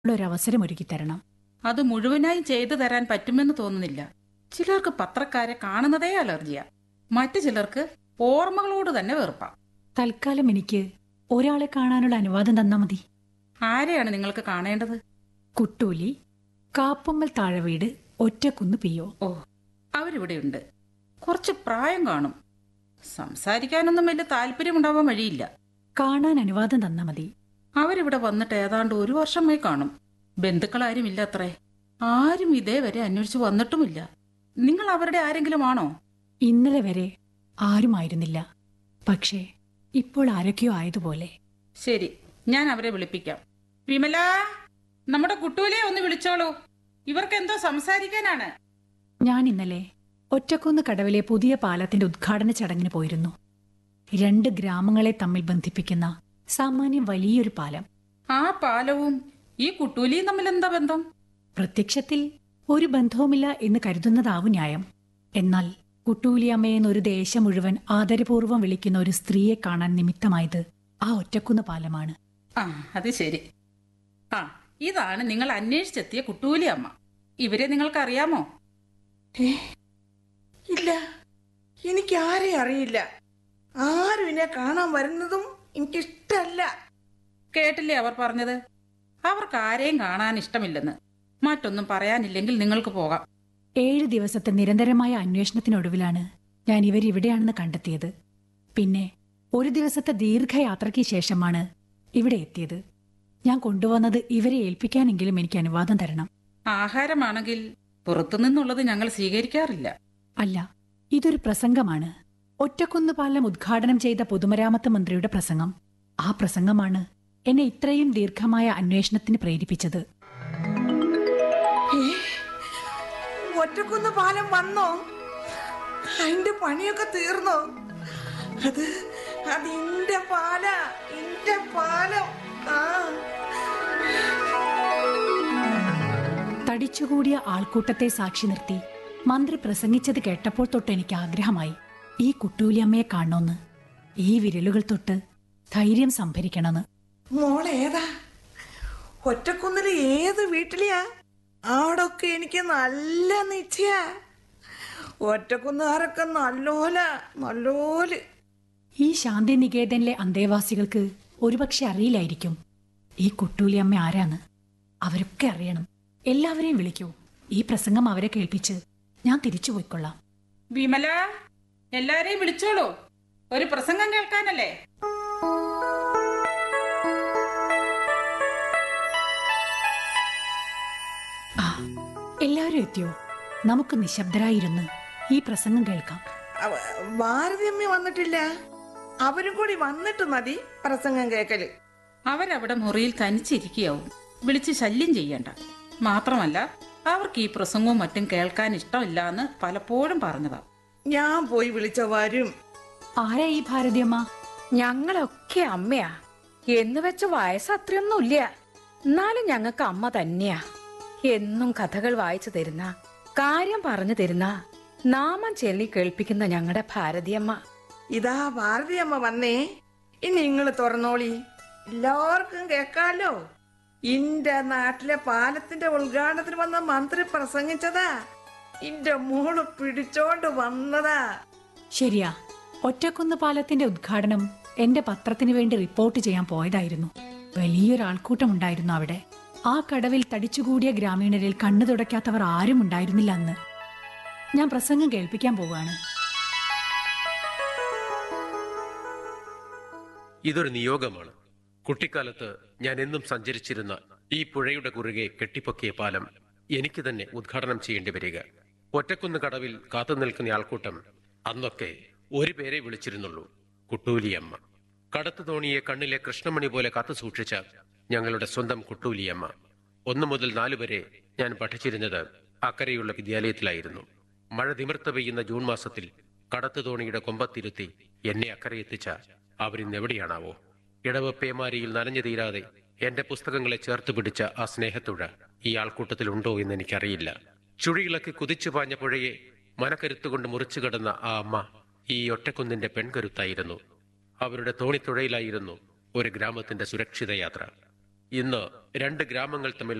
ഒരവസരം ഒരുക്കി തരണം അത് മുഴുവനായും ചെയ്തു തരാൻ പറ്റുമെന്ന് തോന്നുന്നില്ല ചിലർക്ക് പത്രക്കാരെ കാണുന്നതേ അലർജിയാ മറ്റു ചിലർക്ക് ഓർമ്മകളോട് തന്നെ വെറുപ്പാ തൽക്കാലം എനിക്ക് ഒരാളെ കാണാനുള്ള അനുവാദം തന്നാ മതി ആരെയാണ് നിങ്ങൾക്ക് കാണേണ്ടത് കുട്ടൂലി കാപ്പമ്മൽ താഴവീട് ഒറ്റക്കുന്ന് പിയോ ഓ അവരിവിടെയുണ്ട് കുറച്ച് പ്രായം കാണും സംസാരിക്കാനൊന്നും വലിയ താല്പര്യമുണ്ടാവാൻ വഴിയില്ല കാണാൻ അനുവാദം തന്നാ മതി അവരിവിടെ വന്നിട്ട് ഏതാണ്ട് ഒരു വർഷമായി കാണും ബന്ധുക്കളാരും ഇല്ല അത്രേ ആരും ഇതേവരെ അന്വേഷിച്ചു വന്നിട്ടുമില്ല നിങ്ങൾ അവരുടെ ആരെങ്കിലും ആണോ ഇന്നലെ വരെ ആരുമായിരുന്നില്ല പക്ഷേ ഇപ്പോൾ ആരൊക്കെയോ ആയതുപോലെ ശരി ഞാൻ അവരെ വിളിപ്പിക്കാം വിമല നമ്മുടെ കുട്ടൂലെ ഒന്ന് വിളിച്ചോളൂ ഇവർക്ക് എന്തോ സംസാരിക്കാനാണ് ഞാൻ ഇന്നലെ ഒറ്റക്കുന്ന് കടവിലെ പുതിയ പാലത്തിന്റെ ഉദ്ഘാടന ചടങ്ങിന് പോയിരുന്നു രണ്ട് ഗ്രാമങ്ങളെ തമ്മിൽ ബന്ധിപ്പിക്കുന്ന സാമാന്യം വലിയൊരു പാലം ആ പാലവും ഈ കുട്ടൂലിയും തമ്മിൽ എന്താ ബന്ധം പ്രത്യക്ഷത്തിൽ ഒരു ബന്ധവുമില്ല എന്ന് കരുതുന്നതാവും ന്യായം എന്നാൽ കുട്ടൂലിയമ്മയെന്ന് ഒരു ദേശം മുഴുവൻ ആദരപൂർവ്വം വിളിക്കുന്ന ഒരു സ്ത്രീയെ കാണാൻ നിമിത്തമായത് ആ ഒറ്റക്കുന്ന് പാലമാണ് ആ അത് ശരി ആ ഇതാണ് നിങ്ങൾ അന്വേഷിച്ചെത്തിയ കുട്ടൂലി അമ്മ ഇവരെ നിങ്ങൾക്ക് അറിയാമോ ഏ ഇല്ല എനിക്ക് ആരെയും അറിയില്ല ആരും എന്നെ കാണാൻ വരുന്നതും എനിക്കിഷ്ടല്ല കേട്ടില്ലേ അവർ പറഞ്ഞത് അവർക്ക് ആരെയും കാണാൻ ഇഷ്ടമില്ലെന്ന് മറ്റൊന്നും പറയാനില്ലെങ്കിൽ നിങ്ങൾക്ക് പോകാം ഏഴ് ദിവസത്തെ നിരന്തരമായ അന്വേഷണത്തിനൊടുവിലാണ് ഞാൻ ഇവരിവിടെയാണെന്ന് കണ്ടെത്തിയത് പിന്നെ ഒരു ദിവസത്തെ ദീർഘയാത്രയ്ക്ക് ശേഷമാണ് ഇവിടെ എത്തിയത് ഞാൻ കൊണ്ടുവന്നത് ഇവരെ ഏൽപ്പിക്കാനെങ്കിലും എനിക്ക് അനുവാദം തരണം ആഹാരമാണെങ്കിൽ പുറത്തുനിന്നുള്ളത് ഞങ്ങൾ സ്വീകരിക്കാറില്ല അല്ല ഇതൊരു പ്രസംഗമാണ് ഒറ്റക്കുന്ന് പാലം ഉദ്ഘാടനം ചെയ്ത പൊതുമരാമത്ത് മന്ത്രിയുടെ പ്രസംഗം ആ പ്രസംഗമാണ് എന്നെ ഇത്രയും ദീർഘമായ അന്വേഷണത്തിന് പ്രേരിപ്പിച്ചത് ഏ ഒറ്റക്കുന്ന് പാലം വന്നോ അതിന്റെ പണിയൊക്കെ തീർന്നോ അത് അത് എന്റെ പാല എന്റെ പാലം ആ തടിച്ചുകൂടിയ ആൾക്കൂട്ടത്തെ സാക്ഷി നിർത്തി മന്ത്രി പ്രസംഗിച്ചത് കേട്ടപ്പോൾ തൊട്ട് എനിക്ക് ആഗ്രഹമായി ഈ കുട്ടൂലിയമ്മയെ കാണണമെന്ന് ഈ വിരലുകൾ തൊട്ട് ധൈര്യം സംഭരിക്കണമെന്ന് മോളേതാ ഒറ്റക്കുന്നില് ഏത് വീട്ടിലെയാ ആടൊക്കെ എനിക്ക് നല്ല നിശ്ചയ ഒറ്റക്കുന്നുകാരൊക്കെ നല്ലോല നല്ലോല് ഈ ശാന്തിനികേതനിലെ അന്തേവാസികൾക്ക് ഒരുപക്ഷെ അറിയില്ലായിരിക്കും ഈ കുട്ടൂലിയമ്മ ആരാന്ന് അവരൊക്കെ അറിയണം എല്ലാവരെയും വിളിക്കൂ ഈ പ്രസംഗം അവരെ കേൾപ്പിച്ച് ഞാൻ തിരിച്ചു പോയിക്കൊള്ളാം വിമല എല്ലാരെയും വിളിച്ചോളൂ ഒരു പ്രസംഗം കേൾക്കാനല്ലേ ആ എല്ലാവരും എത്തിയോ നമുക്ക് നിശബ്ദരായിരുന്ന് ഈ പ്രസംഗം കേൾക്കാം അവ- ഭാരതിയമ്മ വന്നിട്ടില്ല അവരും കൂടി വന്നിട്ട് മതി പ്രസംഗം കേക്കല് അവരവിടെ മുറിയിൽ തനിച്ചിരിക്കുകയാവും വിളിച്ച് ശല്യം ചെയ്യണ്ട മാത്രമല്ല അവർക്ക് ഈ പ്രസംഗവും മറ്റും കേൾക്കാൻ ഇഷ്ടമില്ല എന്ന് പലപ്പോഴും പറഞ്ഞതാ ഞാൻ പോയി വിളിച്ച വരും ആരാ ഈ ഭാരതിയമ്മ ഞങ്ങളൊക്കെ അമ്മയാ എന്ന് വെച്ച് വയസ്സ് അത്രയൊന്നുമില്ല എന്നാലും ഞങ്ങൾക്ക് അമ്മ തന്നെയാ എന്നും കഥകൾ വായിച്ചു തരുന്ന കാര്യം പറഞ്ഞു തരുന്ന നാമം ചൊല്ലി കേൾപ്പിക്കുന്ന ഞങ്ങളുടെ ഭാരതിയമ്മ ഇതാ ഭാരതിയമ്മ വന്നേ ഇനി നിങ്ങള് തുറന്നോളി എല്ലാവർക്കും കേക്കാലോ ഇന്റെ നാട്ടിലെ പാലത്തിന്റെ ഉദ്ഘാടനത്തിന് വന്ന മന്ത്രി പ്രസംഗിച്ചതാ ഇന്റെ മോള് പിടിച്ചോണ്ട് വന്നതാ ശരിയാ ഒറ്റക്കുന്ന് പാലത്തിന്റെ ഉദ്ഘാടനം എന്റെ പത്രത്തിന് വേണ്ടി റിപ്പോർട്ട് ചെയ്യാൻ പോയതായിരുന്നു വലിയൊരു ആൾക്കൂട്ടമുണ്ടായിരുന്നു അവിടെ ആ കടവിൽ തടിച്ചുകൂടിയ ഗ്രാമീണരിൽ കണ്ണു തുടയ്ക്കാത്തവർ ആരും ഉണ്ടായിരുന്നില്ല അന്ന് ഞാൻ പ്രസംഗം കേൾപ്പിക്കാൻ പോവുകയാണ് ഇതൊരു നിയോഗമാണ് കുട്ടിക്കാലത്ത് ഞാൻ എന്നും സഞ്ചരിച്ചിരുന്ന ഈ പുഴയുടെ കുറുകെ കെട്ടിപ്പൊക്കിയ പാലം എനിക്ക് തന്നെ ഉദ്ഘാടനം ചെയ്യേണ്ടി വരിക ഒറ്റക്കുന്ന് കടവിൽ കാത്തു നിൽക്കുന്ന ആൾക്കൂട്ടം അന്നൊക്കെ ഒരു പേരെ വിളിച്ചിരുന്നുള്ളൂ കുട്ടൂലിയമ്മ കടത്തു തോണിയെ കണ്ണിലെ കൃഷ്ണമണി പോലെ കാത്തു സൂക്ഷിച്ച ഞങ്ങളുടെ സ്വന്തം കുട്ടൂലിയമ്മ ഒന്നു മുതൽ നാലു വരെ ഞാൻ പഠിച്ചിരുന്നത് അക്കരെയുള്ള വിദ്യാലയത്തിലായിരുന്നു മഴ തിമിർത്ത് പെയ്യുന്ന ജൂൺ മാസത്തിൽ കടത്തു തോണിയുടെ കൊമ്പത്തിരുത്തി എന്നെ അക്കരെ എത്തിച്ച അവരിന്നെവിടെയാണാവോ ഇടവ പേമാരിയിൽ നനഞ്ഞു തീരാതെ എന്റെ പുസ്തകങ്ങളെ ചേർത്ത് പിടിച്ച ആ സ്നേഹത്തുഴ ഈ ആൾക്കൂട്ടത്തിലുണ്ടോ എന്ന് എനിക്കറിയില്ല ചുഴിയിളക്കി കുതിച്ചു പാഞ്ഞ പുഴയെ മനക്കരുത്തുകൊണ്ട് മുറിച്ചു കിടന്ന ആ അമ്മ ഈ ഒറ്റക്കുന്നിന്റെ പെൺകരുത്തായിരുന്നു അവരുടെ തോണിത്തുഴയിലായിരുന്നു ഒരു ഗ്രാമത്തിന്റെ സുരക്ഷിത യാത്ര ഇന്ന് രണ്ട് ഗ്രാമങ്ങൾ തമ്മിൽ